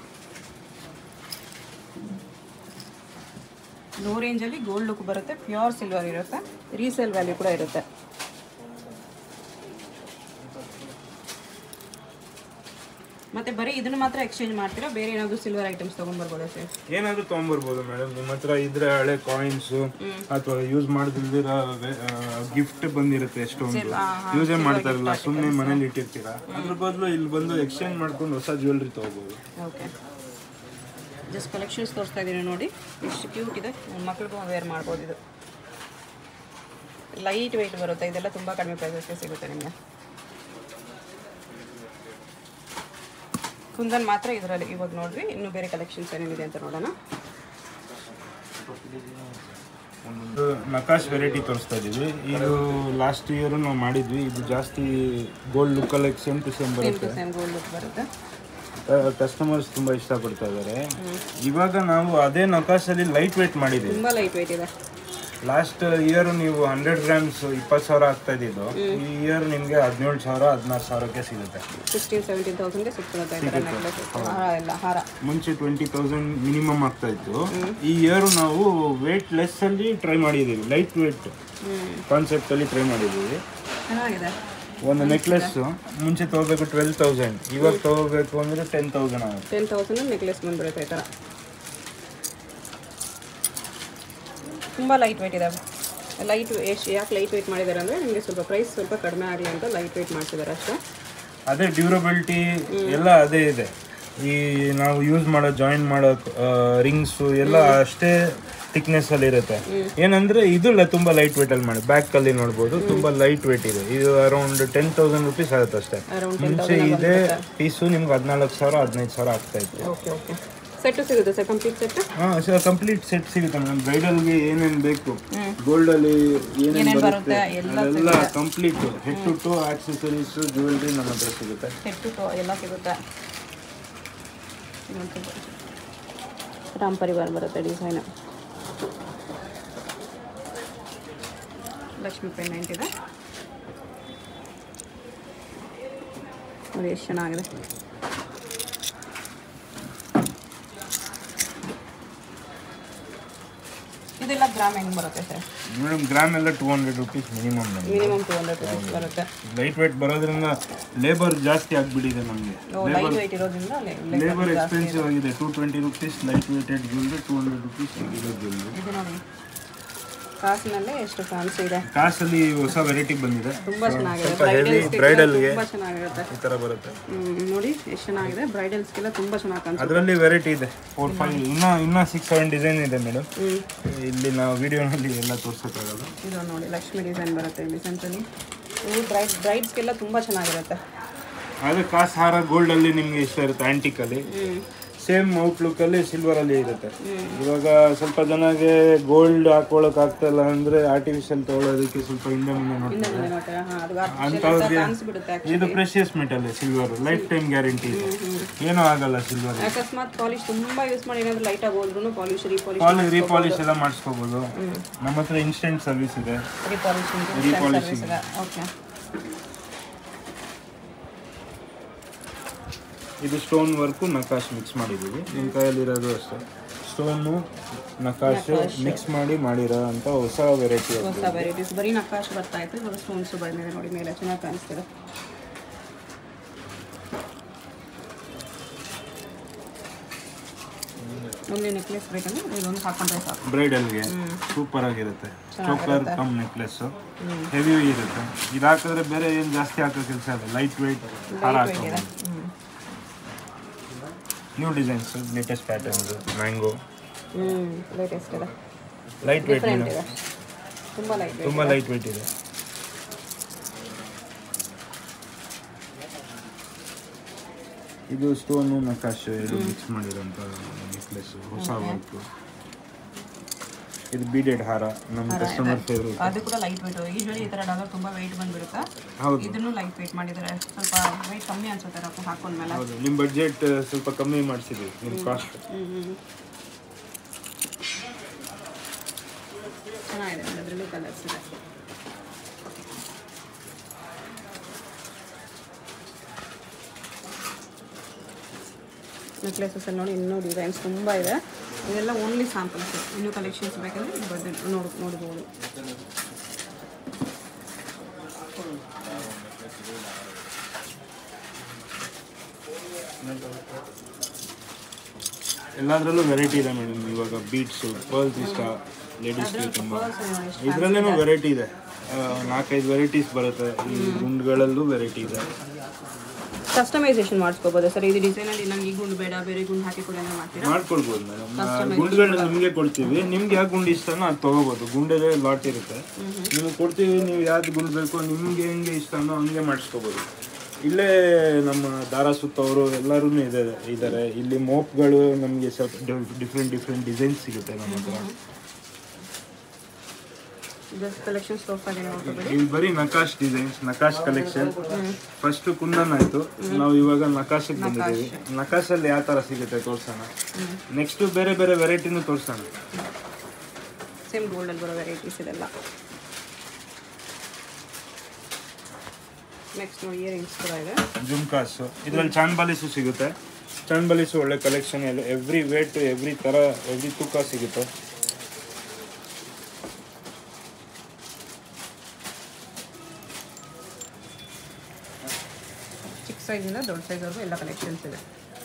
ಲೋ ರೇಂಜಲ್ಲಿ ಗೋಲ್ಡ್ ಲುಕ್ ಬರುತ್ತೆ ಪ್ಯೂರ್ ಸಿಲ್ವರ್ ಇರುತ್ತೆ ರೀಸೇಲ್ ವ್ಯಾಲ್ಯೂ ಕೂಡ ಇರುತ್ತೆ ಮತ್ತೆ ಬರೀ ಇದನ್ನ ಮಾತ್ರ ಎಕ್ಸ್ಚೇಂಜ್ ಮಾಡ್ತೀರಾ ಬೇರೆ ಏನಾದರೂ ಸಿಲ್ವರ್ ಐಟಮ್ಸ್ ತೊಗೊಂಡ್ಬರ್ಬೋದಾ ಸರ್ ಏನಾದ್ರೂ ತಗೊಂಡ್ಬರ್ಬೋದು ಮೇಡಮ್ ನಿಮ್ಮ ಹತ್ರ ಇದ್ರೆ ಹಳೆ ಕಾಯಿನ್ಸ್ ಅಥವಾ ಯೂಸ್ ಮಾಡದಿಲ್ದಿರ ಗಿಫ್ಟ್ ಬಂದಿರುತ್ತೆ ಎಷ್ಟೊಂದು ಯೂಸೇ ಮಾಡ್ತಾರಲ್ಲ ಸುಮ್ಮನೆ ಮನೇಲಿ ಇಟ್ಟಿರ್ತೀರಾ ಅದ್ರ ಬದಲು ಇಲ್ಲಿ ಬಂದು ಎಕ್ಸ್ಚೇಂಜ್ ಮಾಡ್ಕೊಂಡು ಹೊಸ ಜ್ಯುವೆಲ್ರಿ ತಗೋಬಹುದು ಓಕೆ ಜಸ್ಟ್ ಕಲೆಕ್ಷನ್ಸ್ ತೋರಿಸ್ತಾ ಇದ್ದೀನಿ ನೋಡಿ ಎಷ್ಟು ಕ್ಯೂಟ್ ಇದೆ ಮಕ್ಳಿಗೂ ವೇರ್ ಮಾಡ್ಬೋದು ಇದು ಲೈಟ್ ವೆಯ್ಟ್ ಬರುತ್ತೆ ಇದೆಲ್ಲ ತುಂಬ ಕಡಿಮೆ ಪ್ರೈಸಸ್ಗೆ ಸಿಗುತ್ತೆ ನಿಮಗೆ ಕುಂದನ್ ಮಾತ್ರ ಇದರಲ್ಲಿ ಇವಾಗ ನೋಡ್ರಿ ಇನ್ನು ಬೇರೆ ಕಲೆಕ್ಷನ್ಸ್ ಏನೇನಿದೆ ಅಂತ ನೋಡೋಣ ಒಂದು ನಕಾಶ್ ವೆರೈಟಿ ತೋರಿಸ್ತಾ ಇದೀವಿ ಇದು ಲಾಸ್ಟ್ ಇಯರ್ ನಾವು ಮಾಡಿದ್ವಿ ಇದು ಜಾಸ್ತಿ ಗೋಲ್ಡ್ ಲುಕ್ ಅಲ್ಲಿ ಸೇಮ್ ಟು ಸೇಮ್ ಸೇಮ್ ಬರುತ್ತೆ ಟು ಸೇಮ್ ಗೋಲ್ಡ್ ಲುಕ್ ಬರುತ್ತೆ ಕಸ್ಟಮರ್ಸ್ ತುಂಬಾ ಇಷ್ಟಪಡ್ತಾ ಇದ್ದಾರೆ ಇವಾಗ ನಾವು ಅದೇ ನಕಾಶಲ್ಲಿ ಲೈಟ್ ವೇಟ್ ಮಾಡಿದ್ದೀವಿ ತುಂಬ ಲೈಟ್ ವೆಯ್ಟ್ ಇದೆ ಲಾಸ್ಟ್ ಇಯರ್ ನೀವು ಹಂಡ್ರೆಡ್ ಗ್ರಾಮ್ಸ್ ಇಪ್ಪತ್ತು ಸಾವಿರ ಆಗ್ತಾ ಇದ್ದಿದ್ದು ಈ ಇಯರ್ ನಿಮಗೆ ಹದಿನೇಳು ಸಾವಿರ ಹದಿನಾರು ಸಾವಿರಕ್ಕೆ ಸಿಗುತ್ತೆ ಸಿಕ್ಸ್ಟೀನ್ ಸೆವೆಂಟೀನ್ ತೌಸಂಡ್ಗೆ ಸಿಗ್ತದೆ ಈ ಥರ ನೆಕ್ಲೆಸ್ ಹಾರ ಎಲ್ಲ ಹಾರ ಮುಂಚೆ ಟ್ವೆಂಟಿ ತೌಸಂಡ್ ಮಿನಿಮಮ್ ಆಗ್ತಾ ಇತ್ತು ಈ ಇಯರ್ ನಾವು ವೇಟ್ ಲೆಸ್ ಅಲ್ಲಿ ಟ್ರೈ ಮಾಡಿದ್ದೀವಿ ಲೈಟ್ ವೇಟ್ ಕಾನ್ಸೆಪ್ಟ್ ಅಲ್ಲಿ ಟ್ರೈ ಮಾಡಿದ್ದೀವಿ ಚೆನ್ನಾಗಿದೆ ಒಂದು ನೆಕ್ಲೆಸ್ ಮುಂಚೆ ತಗೋಬೇಕು ಟ್ವೆಲ್ ತೌಸಂಡ್ ಇವಾಗ ತಗೋಬೇಕು ಅಂದ್ರೆ ಟೆನ್ ತೌಸಂಡ್ ಆಗುತ್ತೆ ಟೆನ್ ತೌಸಂಡ್ ನೆಕ್ಲೆಸ್ ಬಂದ್ಬಿಡುತ್ತೆ ಈ ಥರ ತುಂಬ ಲೈಟ್ ವೆಯ್ಟ್ ಇದೆ ಲೈಟ್ ಎಷ್ಟು ಯಾಕೆ ಲೈಟ್ ವೆಯ್ಟ್ ಮಾಡಿದ್ದಾರೆ ಅಂದರೆ ನಿಮಗೆ ಸ್ವಲ್ಪ ಪ್ರೈಸ್ ಸ್ವಲ್ಪ ಕಡಿಮೆ ಆಗಲಿ ಅಂತ ಲೈಟ್ ವೆಯ್ಟ್ ಮಾಡ್ತಿದ್ದಾರೆ ಅಷ್ಟೇ ಅದೇ ಡ್ಯೂರಬಿಲಿಟಿ ಎಲ್ಲ ಅದೇ ಇದೆ ಈ ನಾವು ಯೂಸ್ ಮಾಡೋ ಜಾಯಿನ್ ಮಾಡೋ ರಿಂಗ್ಸು ಎಲ್ಲ ಅಷ್ಟೇ ಥಿಕ್ನೆಸ್ ಅಲ್ಲಿ ಇರುತ್ತೆ ಏನಂದ್ರೆ ಇದು ಲ- ತುಂಬಾ ಲೈಟ್ ವೇಟ್ ಅಲ್ಲಿ ಮಾಡಿ ಬ್ಯಾಕ್ ಅಲ್ಲಿ ನೋಡ್ಬೋದು ತುಂಬಾ ಲೈಟ್ ವೇಟ್ ಇದೆ ಇದು ಅರೌಂಡ್ ಟೆನ್ ತೌಸಂಡ್ ರುಪೀಸ್ ಆಗುತ್ತೆ ಅಷ್ಟೇ ಅರೌಂಡ್ ಮುಂಚೆ ಇದೆ ಪೀಸು ನಿಮ್ಗೆ ಹದಿನಾಲ್ಕು ಸಾವಿರ ಹದಿನೈದು ಸಾವಿರ ಆಗ್ತಾ ಇತ್ತು ಓಕೆ ಓಕೆ ಸೆಟ್ಟು ಸಿಗುತ್ತೆ ಸರ್ ಕಂಪ್ಲೀಟ್ ಸೆಟ್ ಹಾಂ ಸರ್ ಕಂಪ್ಲೀಟ್ ಸೆಟ್ ಸಿಗುತ್ತೆ ಮೇಡಮ್ ಬ್ರೈಡಲ್ಗೆ ಏನೇನು ಬೇಕು ಗೋಲ್ಡ್ ಅಲ್ಲಿ ಏನೇನು ಬರುತ್ತೆ ಅದೆಲ್ಲ complete head to to accessories jewellery ನಮ್ಮ ಹತ್ರ ಸಿಗುತ್ತೆ ಸೆಟ್ಟು ಟೋ ಎಲ್ಲ ಸಿಗುತ್ತೆ ರಾಮ್ ಪರಿವಾರ ಬರುತ್ತೆ ಡಿಸೈನ್ ಲಕ್ಷ್ಮಿ ಪೆಂಡೆಂಟ್ ಇದೆ ನೋಡಿ ಎಷ್ಟು ಚೆನ್ನಾಗಿದೆ ಇದೆಲ್ಲ ಗ್ರಾಮ್ ಹೆಂಗೆ ಬರುತ್ತೆ ಸರ್ ಮೇಡಮ್ ಗ್ರಾಮ್ ಎಲ್ಲ ಟೂ ಹಂಡ್ರೆಡ್ ರುಪೀಸ್ ಮಿನಿಮಮ್ ನಮಗೆ ಮಿನಿಮಮ್ ಟೂ ಹಂಡ್ರೆಡ್ ರುಪೀಸ್ ಬರುತ್ತೆ ಲೈಟ್ ವೇಟ್ ಬರೋದ್ರಿಂದ ಲೇಬರ್ ಜಾಸ್ತಿ ಆಗ್ಬಿಟ್ಟಿದೆ ನಮಗೆ ಲೈಟ್ ವೆಯ್ಟ್ ಇರೋದ್ರಿಂದ ಲೇಬರ್ ಎಕ್ಸ್ಪೆನ್ಸಿವ್ ಆಗಿದೆ two twenty rupees light weighted jewellery two hundred rupees ಆಗಿರೋ ಜ್ಯುವೆಲ್ರಿ ಇದು ನೋಡಿ ಕಾಸಿನಲ್ಲೇ ಎಷ್ಟು ಫ್ಯಾನ್ಸಿ ಇದೆ ಕಾಸಲ್ಲಿ ಹೊಸ ವೆರೈಟಿ ಬಂದಿದೆ ತುಂಬಾ ಚೆನ್ನಾಗಿದೆ ಸ್ವಲ್ಪ ಹೆವಿ ಬ್ರೈಡಲ್ಗೆ ತುಂಬಾ ಚೆನ್ನಾಗಿರುತ್ತೆ ಈ ಥರ ಬರುತ್ತೆ ಹ್ಮ್, ನೋಡಿ ಎಷ್ಟು ಚೆನ್ನಾಗಿದೆ ಬ್ರೈಡಲ್ಸ್ಗೆಲ್ಲ ತುಂಬಾ ಚೆನ್ನಾಗಿ ಕಾಣಿಸುತ್ತೆ ಅದರಲ್ಲಿ ವೆರೈಟಿ ಇದೆ ಫೋರ್ ಫೈವ್ ಇನ್ನೂ ಇನ್ನೂ ಸಿಕ್ಸ್ ಸೆವೆನ್ ಡಿಸೈನ್ ಇದೆ ಮೇಡಮ್ ಹ್ಮ್ ಇಲ್ಲಿ ನಾವು ವಿಡಿಯೋನಲ್ಲಿ ಎಲ್ಲ ತೋರ್ಸೋಕ್ಕಾಗಲ್ಲ ಇದು ನೋಡಿ ಲಕ್ಷ್ಮಿ ಡಿಸೈನ್ ಬರುತ್ತೆ ಇಲ್ಲಿ ಸೆಂಟ್ರಲ್ಲಿ ಇವು ಬ್ರೈಡ್ ಬ್ರೈಡ್ಸ್ಗೆಲ್ಲ ತುಂಬಾ ಚೆನ್ನಾಗಿರುತ್ತೆ ಅದೇ ಕಾಸು ಹಾರ ಗೋಲ್ಡಲ್ಲಿ ನಿಮಗೆ ಇಷ್ಟ ಇರುತ್ತೆ ಆ್ಯಂಟಿಕಲ್ಲಿ ಹ್ಮ್ ಸೇಮ್ ಔಟ್ಲುಕ್ ಅಲ್ಲಿ ಸಿಲ್ವರ್ ಅಲ್ಲಿ ಇರುತ್ತೆ ಇವಾಗ ಸ್ವಲ್ಪ ಜನಗೆ ಗೋಲ್ಡ್ ಹಾಕೊಳಕ್ ಆಗ್ತಾ ಇಲ್ಲ ಅಂದ್ರೆ ಆರ್ಟಿಫಿಷಿಯಲ್ ತಗೊಳ್ಳೋದಕ್ಕೆ ಸ್ವಲ್ಪ ಹಿಂದೆ ಮುಂದೆ ನೋಡ್ತಾರೆ ಹಿಂದೆ ಮುಂದೆ ನೋಡ್ತಾರೆ ಹಾ ಅದು ಅಂಥವ್ರಿಗೆ ಕಾಣಿಸ್ಬಿಡುತ್ತೆ ಇದು precious metal silver lifetime guarantee ಇದೆ ಏನೂ ಆಗಲ್ಲ ಸಿಲ್ವರ್ ಅಕಸ್ಮಾತ್ ಪಾಲಿಶ್ ತುಂಬಾ ಯೂಸ್ ಮಾಡಿ ಏನಾದ್ರು ಲೈಟ್ ಆಗಿ ಹೋದ್ರು ಪಾಲಿಶ್ ರೀಪಾಲಿಶ್ ಪಾಲಿ ರೀಪಾಲಿಶ್ ಎಲ್ಲ ಮಾಡಿಸ್ಕೋಬಹುದು ನಮ್ಮ ಹತ್ರ ಇನ್ಸ್ಟೆಂಟ್ ಸರ್ವಿಸ್ ಇದೆ ರೀಪಾಲಿಶಿಂಗ್ Repolishing. ಸರ್ವಿಸ್ ಇದೆ ಓಕೆ ಇದು ಸ್ಟೋನ್ ವರ್ಕು ನಕಾಶ್ ಮಿಕ್ಸ್ ಮಾಡಿದ್ದೀವಿ ನಿಮ್ಮ ಕೈಯಲ್ಲಿರೋದು ಅಷ್ಟೇ ಸ್ಟೋನು ನಕಾಶ್ ಮಿಕ್ಸ್ ಮಾಡಿ ಮಾಡಿರೋ ಅಂತ ಹೊಸ ವೆರೈಟಿ ಹೊಸ ವೆರೈಟೀಸ್ ಬರೀ ನಕಾಶ್ ಬರ್ತಾ ಇತ್ತು ಇವಾಗ ಸ್ಟೋನ್ಸ್ ಬಂದಿದೆ ನೋಡಿ ಮೇಲೆ ಚೆನ್ನಾಗಿ ಕಾಣಿಸ್ತಿದೆ ಓನ್ಲಿ ನೆಕ್ಲೆಸ್ ಬೇಕಂದ್ರೆ ಇದೊಂದು ಹಾಕೊಂಡ್ರೆ ಸಾಕು ಬ್ರೈಡಲ್ಗೆ ಸೂಪರ್ ಆಗಿರುತ್ತೆ ಚೋಕರ್ ಕಮ್ ನೆಕ್ಲೆಸ್ ಹೆವಿ ಇರುತ್ತೆ ಇದು ಹಾಕಿದ್ರೆ ಬೇರೆ ಏನು ಜಾಸ್ತಿ ಹಾಕೋ ಕೆಲಸ ಇಲ್ಲ ಲೈಟ್ ವೆಯ್ಟ್ ಹಾರ ಹಾಕೋಬೋದು ಹ್ಞೂ new designs latest patterns mango ಹ್ಞೂ ಲೇಟೆಸ್ಟ್ ಇದೆ ಲೈಟ್ ವೆಯ್ಟ್ ಡಿಫ್ರೆಂಟ್ ಇದೆ ತುಂಬ ಲೈಟ್ ತುಂಬ ಲೈಟ್ ವೆಯ್ಟ್ ಇದೆ ಇದು ಸ್ಟೋನು ನಕಾಶ್ ಎರಡು ಮಿಕ್ಸ್ ಮಾಡಿರೋಂಥ ನೆಕ್ಲೆಸ್ ಹೊಸ ವರ್ಕ್ ಇದು ಬೀಡೆಡ್ ಹಾರ ನಮ್ಮ ಕಸ್ಟಮರ್ ಫೇವ್ರೇಟ್ ಅದು ಕೂಡ ಲೈಟ್ ವೆಯ್ಟ್ ಯೂಶ್ವಲಿ ಈ ಥರ ಡಾಲರ್ ತುಂಬ ವೆಯ್ಟ್ ಬಂದ್ಬಿಡುತ್ತೆ ಹೌದು ಇದನ್ನು ಲೈಟ್ ವೆಯ್ಟ್ ಮಾಡಿದ್ದಾರೆ ಸ್ವಲ್ಪ ವೆಯ್ಟ್ ಕಮ್ಮಿ ಅನ್ಸುತ್ತೆ ರಪ್ಪ ಹಾಕೊಂಡ್ಮೇಲೆ ಹೌದು ನಿಮ್ಮ ಬಡ್ಜೆಟ್ ಸ್ವಲ್ಪ ಕಮ್ಮಿ ಮಾಡಿಸಿದ್ವಿ ನಿಮ್ಮ ಕಾಸ್ಟ್ ಚೆನ್ನಾಗಿದೆ ಅದರಲ್ಲಿ ಕಲರ್ಸ್ ಇದೆ ನೆಕ್ಲೆಸಸ್ ಅಲ್ಲಿ ನೋಡಿ ಇನ್ನೂ ಡಿಸೈನ್ಸ್ ತುಂಬ ಇದೆ ಇದೆಲ್ಲ ಓನ್ಲಿ ಸ್ಯಾಂಪಲ್ಸ್ ಇನ್ನೂ ಕಲೆಕ್ಷನ್ಸ್ ಬೇಕಂದ್ರೆ ಬರ್ದು ನೋಡ್ ನೋಡ್ಬೋದು ಎಲ್ಲದರಲ್ಲೂ ವೆರೈಟಿ ಇದೆ ಮೇಡಮ್ ಇವಾಗ ಬೀಟ್ಸು ಪರ್ಲ್ಸ್ ಇಷ್ಟ ಲೇಡೀಸ್ಗೆ ತುಂಬ ಇದರಲ್ಲೇನೂ ವೆರೈಟಿ ಇದೆ ಆ, ನಾಲ್ಕೈದು ವೆರೈಟೀಸ್ ಬರುತ್ತೆ ಈ ಗುಂಡ್ಗಳಲ್ಲೂ ವೆರೈಟಿ ಇದೆ ಕಸ್ಟಮೈಸೇಷನ್ ಮಾಡಿಸ್ಕೋಬೋದು ಸರ್ ಇದು ಡಿಸೈನಲ್ಲಿ ನಂಗೆ ಈ ಗುಂಡು ಬೇಡ ಬೇರೆ ಗುಂಡು ಹಾಕಿ ಕೂಡ ಏನೋ ಮಾಡ್ತೀರಾ ಮಾಡ್ಕೊಳ್ಬೋದು ಮೇಡಮ್ ಗುಂಡುಗಳನ್ನ ನಿಮಗೆ ಕೊಡ್ತೀವಿ ನಿಮ್ಗೆ ಯಾವ ಗುಂಡು ಇಷ್ಟನೋ ಅದು ತೊಗೋಬೋದು ಗುಂಡಲ್ಲೇ ಲಾಟ್ ಇರುತ್ತೆ ನಿಮಗೆ ಕೊಡ್ತೀವಿ ನೀವು ಯಾವ್ದು ಗುಂಡು ಬೇಕೋ ನಿಮ್ಗೆ ಹೆಂಗೆ ಇಷ್ಟನೋ ಹಂಗೆ ಮಾಡಿಸ್ಕೋಬೋದು ಇಲ್ಲೇ ನಮ್ಮ ದಾರಾ ಸುತ್ತವರು ಎಲ್ಲರೂ ಇದೆ ಇದ್ದಾರೆ ಇಲ್ಲಿ ಮೋಪ್ಗಳು ನಮಗೆ ಸ್ವಲ್ಪ ಡಿಫ್ರೆಂಟ್ ಡಿಫ್ರೆಂಟ್ ಡಿಸೈನ್ಸ್ ಸಿಗುತ್ತೆ ನಮ್ಮ ಹತ್ರ ಜಸ್ಟ್ ಕಲೆಕ್ಷನ್ಸ್ ತೋರಿಸ್ತಾ ಇದ್ದೀನಿ ನೋಡ್ಕೋಬೇಡಿ ಇಲ್ಲಿ ಬರೀ nakash designs nakash collection first kundan ಆಯ್ತು ನಾವು ಇವಾಗ ನಕಾಶಕ್ಕೆ ಬಂದಿದ್ದೀವಿ ನಕಾಶಲ್ಲಿ ಯಾವ ತರ ಸಿಗುತ್ತೆ ತೋರ್ಸೋಣ ನೆಕ್ಸ್ಟ್ ಬೇರೆ ಬೇರೆ ವೆರೈಟಿನೂ ತೋರ್ಸೋಣ ಸೇಮ್ ಗೋಲ್ಡಲ್ಲಿ ಬರೋ ವೆರೈಟೀಸ್ ಇದೆಲ್ಲ ನೆಕ್ಸ್ಟ್ ನೋಡಿ ಇಯರಿಂಗ್ಸ್ ಕೂಡ ಇದೆ ಜುಮ್ಕಾಸ್ ಇದ್ರಲ್ಲಿ ಚಾನ್ಬಾಲಿಸು ಸಿಗುತ್ತೆ ಚಾನ್ಬಾಲಿಸು ಒಳ್ಳೆ ಕಲೆಕ್ಷನ್ ಎಲ್ಲ ಎವ್ರಿ ವೇಟ್ ಎವ್ರಿ ತರ ಎವ್ರಿ ತೂಕ ಸಿಗುತ್ತೆ ಚಿಕ್ಕ ಸೈಜಿಂದ ದೊಡ್ಡ ಸೈಜ್ವರೆಗೂ ಎಲ್ಲ ಕಲೆಕ್ಷನ್ಸ್ ಇದೆ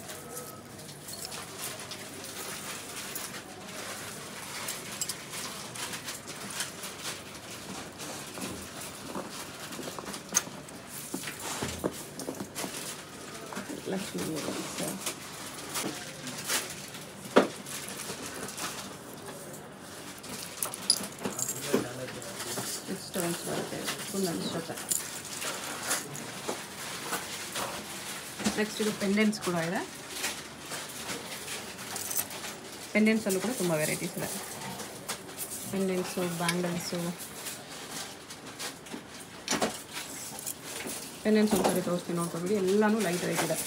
ಲಕ್ಷ್ಮಿ earrings. ಸ್ಟೋನ್ಸ್ ಬರುತ್ತೆ ಕುಂದನ್ಸ್ ಜೊತೆ ನೆಕ್ಸ್ಟ್ ಇದು ಪೆಂಡೆಂಟ್ಸ್ ಕೂಡ ಇದೆ ಪೆಂಡೆಂಟ್ಸಲ್ಲೂ ಕೂಡ ತುಂಬ ವೆರೈಟೀಸ್ ಇದೆ ಪೆಂಡೆಂಟ್ಸು ಬ್ಯಾಂಗಲ್ಸು ಪೆಂಡೆಂಟ್ಸ್ ಒಂದ್ಸರಿ ತೋರಿಸ್ತೀನಿ ನೋಡ್ಕೊಬಿಡಿ ಎಲ್ಲನೂ ಲೈಟ್ ವೆಯ್ಟ್ ಇದೆ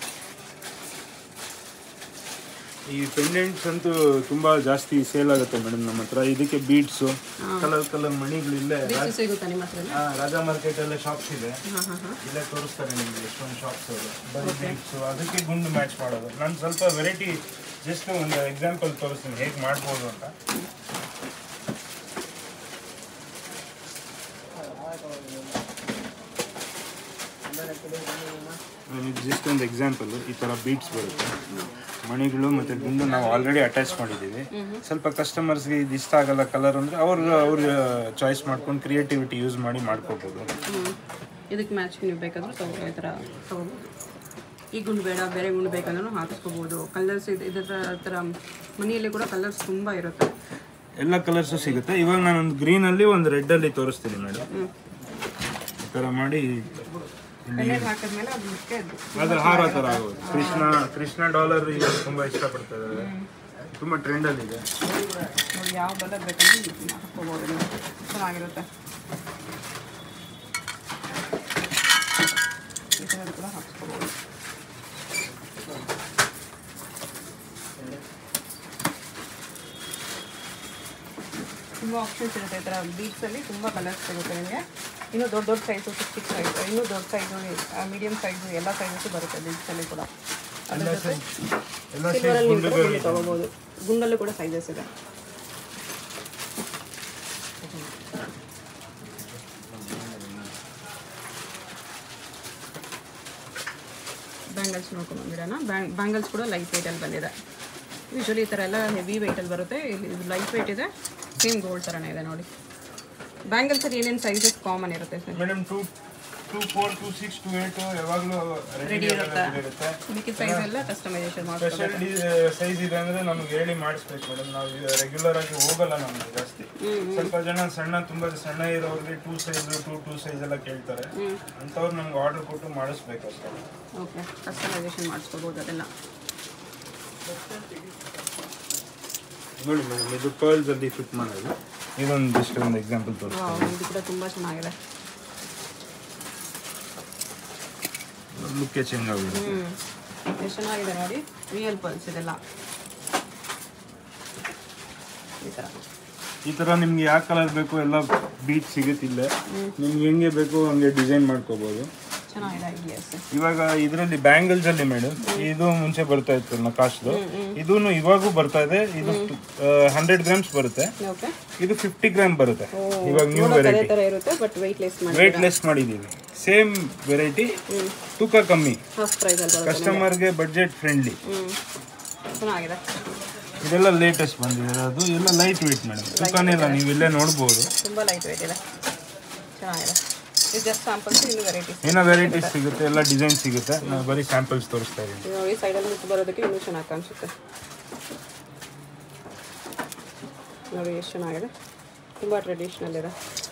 ಈ ಪೆಂಡೆಂಟ್ಸ್ ಅಂತೂ ತುಂಬಾ ಜಾಸ್ತಿ ಸೇಲ್ ಆಗುತ್ತೆ ಮೇಡಮ್ ನಮ್ಮ ಹತ್ರ ಇದಕ್ಕೆ ಬೀಡ್ಸು ಕಲರ್ ಕಲರ್ ಮಣಿಗಳು ಇಲ್ಲೇ ಬೀಚ್ ಸಿಗುತ್ತಾ ನಿಮ್ಮ ಹತ್ರ ಆ, ರಾಜಾ ಮಾರ್ಕೆಟ್ ಅಲ್ಲೇ ಶಾಪ್ಸ್ ಇದೆ ಹಾಂ ಹಾಂ ಹಾಂ ಇಲ್ಲೇ ತೋರಿಸ್ತಾರೆ ನಿಮಗೆ ಎಷ್ಟೊಂದು ಶಾಪ್ಸ್ ಅವರು ಬರೀ ಬೀಡ್ಸು ಅದಕ್ಕೆ ಗುಂಡು ಮ್ಯಾಚ್ ಮಾಡೋದು ನಾನು ಸ್ವಲ್ಪ ವೆರೈಟಿ ಜಸ್ಟ್ ಒಂದು ಎಕ್ಸಾಂಪಲ್ ತೋರಿಸ್ತೀನಿ ಹೇಗೆ ಮಾಡ್ಬೋದು ಅಂತ ಜಸ್ಟ್ ಒಂದು ಎಕ್ಸಾಂಪಲ್ ಈ ಥರ ಬೀಟ್ಸ್ ಬರುತ್ತೆ ಮಣಿಗಳು ಮತ್ತು ಗುಂಡು ನಾವು ಆಲ್ರೆಡಿ ಅಟ್ಯಾಚ್ ಮಾಡಿದ್ದೀವಿ ಸ್ವಲ್ಪ ಕಸ್ಟಮರ್ಸ್ಗೆ ಇದು ಇಷ್ಟ ಆಗಲ್ಲ ಕಲರ್ ಅಂದರೆ ಅವ್ರು ಅವ್ರ ಚಾಯ್ಸ್ ಮಾಡ್ಕೊಂಡು ಕ್ರಿಯೇಟಿವಿಟಿ ಯೂಸ್ ಮಾಡಿ ಮಾಡ್ಕೋಬೋದು ಇದಕ್ಕೆ ಮ್ಯಾಚ್ ನೀವು ಬೇಕಾದರೂ ತಗೋ ಈ ಥರ ತಗೋಬೋದು ಈ ಗುಂಡು ಬೇಡ ಬೇರೆ ಗುಂಡು ಬೇಕಂದ್ರೂ ಹಾಕಿಸ್ಕೋಬೋದು ಕಲರ್ಸ್ ಇದು ಇದರ ಥರ ಮನೆಯಲ್ಲಿ ಕೂಡ ಕಲರ್ಸ್ ತುಂಬ ಇರುತ್ತೆ ಎಲ್ಲ ಕಲರ್ಸು ಸಿಗುತ್ತೆ ಇವಾಗ ನಾನೊಂದು ಗ್ರೀನಲ್ಲಿ ಒಂದು ರೆಡ್ಡಲ್ಲಿ ತೋರಿಸ್ತೀನಿ ಮೇಡಮ್ ಈ ಥರ ಮಾಡಿ ಪೆಂಡೆಂಟ್ ಹಾಕಿದ್ಮೇಲೆ ಅದು ಮುಖ್ಯ ಇದು ಅದ್ರ ಹಾರ ಥರ ಆಗೋದು ಕೃಷ್ಣ ಕೃಷ್ಣ ಡಾಲರ್ ಈಗ ತುಂಬ ಇಷ್ಟಪಡ್ತಾ ಇದ್ದಾರೆ ತುಂಬ ಟ್ರೆಂಡಲ್ಲಿದೆ ನೋಡಿ ಯಾವ ಕಲರ್ ಬೇಕಂದ್ರೆ ನೀವು ಹಾಕ್ಕೋಬೋದು ನೀವು ಚೆನ್ನಾಗಿರುತ್ತೆ ಈ ಥರದ್ದು ಕೂಡ ಹಾಕ್ಸ್ಕೋಬೋದು ತುಂಬ ಆಪ್ಷನ್ಸ್ ಇರುತ್ತೆ ಈ ಥರ ಬೀಡ್ಸಲ್ಲಿ ತುಂಬ ಕಲರ್ಸ್ ಸಿಗುತ್ತೆ ನಿಮಗೆ ಇನ್ನೂ ದೊಡ್ಡ ದೊಡ್ಡ ಸೈಜು ಚಿಕ್ಕ ಚಿಕ್ಕ ಸೈಜ್ ಇನ್ನೂ ದೊಡ್ಡ ಸೈಜು ಮೀಡಿಯಮ್ ಸೈಜು ಎಲ್ಲ ಸೈಜಸ್ಸು ಬರುತ್ತೆ ಬೀಡ್ಸಲ್ಲಿ ಕೂಡ ಅದ್ರ ಜೊತೆ ಎಲ್ಲ ಸಿಲ್ವರಲ್ಲಿ ನೀವು ಕೂಡ ಗುಂಡು ತಗೋಬೋದು ಗುಂಡಲ್ಲೂ ಕೂಡ ಸೈಜಸ್ ಇದೆ ಬ್ಯಾಂಗಲ್ಸ್ ನೋಡ್ಕೊಂಡು ಬಂದಿರೋಣ ಬ್ಯಾಂಗಲ್ಸ್ ಕೂಡ ಲೈಟ್ ವೇಟಲ್ಲಿ ಬಂದಿದೆ ಯೂಶಲಿ ಈ ಥರ ಎಲ್ಲ ಹೆವಿ ವೆಯ್ಟಲ್ಲಿ ಬರುತ್ತೆ ಇಲ್ಲಿ ಇದು ಲೈಟ್ ವೆಯ್ಟ್ ಇದೆ ಸೇಮ್ ಗೋಲ್ಡ್ ಥರನೇ ಇದೆ ನೋಡಿ ಬ್ಯಾಂಗಲ್ಸ್ ಏನೇನು ಸೈಜಸ್ ಕಾಮನ್ ಇರುತ್ತೆ sir madam two two four two six two eight ಯಾವಾಗಲೂ ರೆಡಿ ಇರುತ್ತೆ ಇದಕ್ಕೆ ಸೈಜ್ ಎಲ್ಲ ಕಸ್ಟಮೈಸೇಷನ್ ಮಾಡ್ತಾರೆ ಸ್ಪೆಷಲ್ ಸೈಜ್ ಇದೆ ಅಂದ್ರೆ ನಮ್ಗೆ ಹೇಳಿ ಮಾಡಿಸ್ಬೇಕು ಮೇಡಮ್ ನಾವು ರೆಗ್ಯುಲರ್ ಆಗಿ ಹೋಗಲ್ಲ ನಮ್ಗೆ ಜಾಸ್ತಿ ಸ್ವಲ್ಪ ಜನ ಸಣ್ಣ ತುಂಬಾ ಸಣ್ಣ ಇರೋರಿಗೆ two size two two size ಎಲ್ಲ ಕೇಳ್ತಾರೆ ಅಂಥವ್ರು ನಮ್ಗೆ ಆರ್ಡರ್ ಕೊಟ್ಟು ಮಾಡಿಸ್ಬೇಕು ಅಷ್ಟೇ ಓಕೆ ಕಸ್ಟಮೈಸೇಷನ್ ಮಾಡಿಸ್ಕೋಬೋದು ಅದೆಲ್ಲ ನೋಡಿ ಮೇಡಮ್ ಇದು ಪರ್ಲ್ಸ್ ಅಲ್ಲಿ ಫಿಟ್ ಮಾಡೋದು ಇದೊಂದು ಜಸ್ಟ್ ಒಂದು ಎಕ್ಸಾಂಪಲ್ ತೋರಿಸಿ ವಾವ್ ಇದು ಕೂಡ ತುಂಬ ಚೆನ್ನಾಗಿದೆ ಲುಕ್ಕೆ ಚೇಂಜ್ ಆಗುತ್ತೆ ಹ್ಞೂ ಎಷ್ಟು ಚೆನ್ನಾಗಿದೆ ನೋಡಿ ರಿಯಲ್ ಪಲ್ಸ್ ಇದೆಲ್ಲ ಈ ಥರ ಈ ತರ ನಿಮ್ಗೆ ಯಾವ ಕಲರ್ ಬೇಕು ಎಲ್ಲ ಬೀಟ್ ಸಿಗುತ್ತಿಲ್ಲ ನಿಮ್ಗೆ ಹೆಂಗೆ ಬೇಕು ಹಂಗೆ ಡಿಸೈನ್ ಮಾಡ್ಕೋಬಹುದು ಚೆನ್ನಾಗಿದೆ ಐಡಿಯಾಸ್ ಇವಾಗ ಇದರಲ್ಲಿ ಬ್ಯಾಂಗಲ್ಸ್ ಅಲ್ಲಿ ಮೇಡಮ್ ಇದು ಮುಂಚೆ ಬರ್ತಾ ಇತ್ತು ನಕಾಶ್ದು ಇದೂನು ಇವಾಗೂ ಬರ್ತಾ ಇದೆ ಇದು ಹಂಡ್ರೆಡ್ ಗ್ರಾಮ್ಸ್ ಬರುತ್ತೆ ಓಕೆ ಇದು ಫಿಫ್ಟಿ ಗ್ರಾಮ್ ಬರುತ್ತೆ ಇವಾಗ ನ್ಯೂ ಅದೇ ವೆರೈಟಿ ಥರ ಇರುತ್ತೆ ಬಟ್ ವೆಯ್ಟ್ ಲೆಸ್ ಮಾಡಿ ವೇಟ್ ಲೆಸ್ ಮಾಡಿದೀವಿ ಸೇಮ್ ವೆರೈಟಿ ತೂಕ ಕಮ್ಮಿ ಹಾಫ್ ಪ್ರೈಸಲ್ಲಿ ಬರುತ್ತೆ ಕಸ್ಟಮರ್ಗೆ ಬಡ್ಜೆಟ್ ಫ್ರೆಂಡ್ಲಿ ಹ್ಞೂ ಚೆನ್ನಾಗಿದೆ ಇದೆಲ್ಲ ಲೇಟೆಸ್ಟ್ ಬಂದಿದೆ ಅದು ಎಲ್ಲ ಲೈಟ್ ವೇಟ್ ಮೇಡಮ್ ತೂಕನೇ ಇಲ್ಲ ನೀವು ಇಲ್ಲೇ ನೋಡ್ಬೋದು ತುಂಬ ಲೈಟ್ ವೆಯ್ಟ್ ಇದೆ ಚೆನ್ನಾಗಿದೆ ಇದು ಜಸ್ಟ್ ಸ್ಯಾಂಪಲ್ಸ್ ಇನ್ನು ವೆರೈಟೀಸ್ ಏನೋ ವೆರೈಟೀಸ್ ಸಿಗುತ್ತೆ ಎಲ್ಲ ಡಿಸೈನ್ ಸಿಗುತ್ತೆ ನಾವು ಬರೀ ಸ್ಯಾಂಪಲ್ಸ್ ತೋರಿಸ್ತಾ ಇದ್ದೀವಿ ನೋಡಿ ಸೈಡಲ್ಲಿ ಮುಟ್ಟು ಬರೋದಕ್ಕೆ ಇನ್ನೂ ಚೆನ್ನಾಗಿ ಕಾಣಿಸುತ್ತೆ ನೋಡಿ ಎಷ್ಟು ಚೆನ್ನಾಗಿದೆ ತುಂಬ ಟ್ರೆಡಿಷ್ನಲ್ ಇದೆ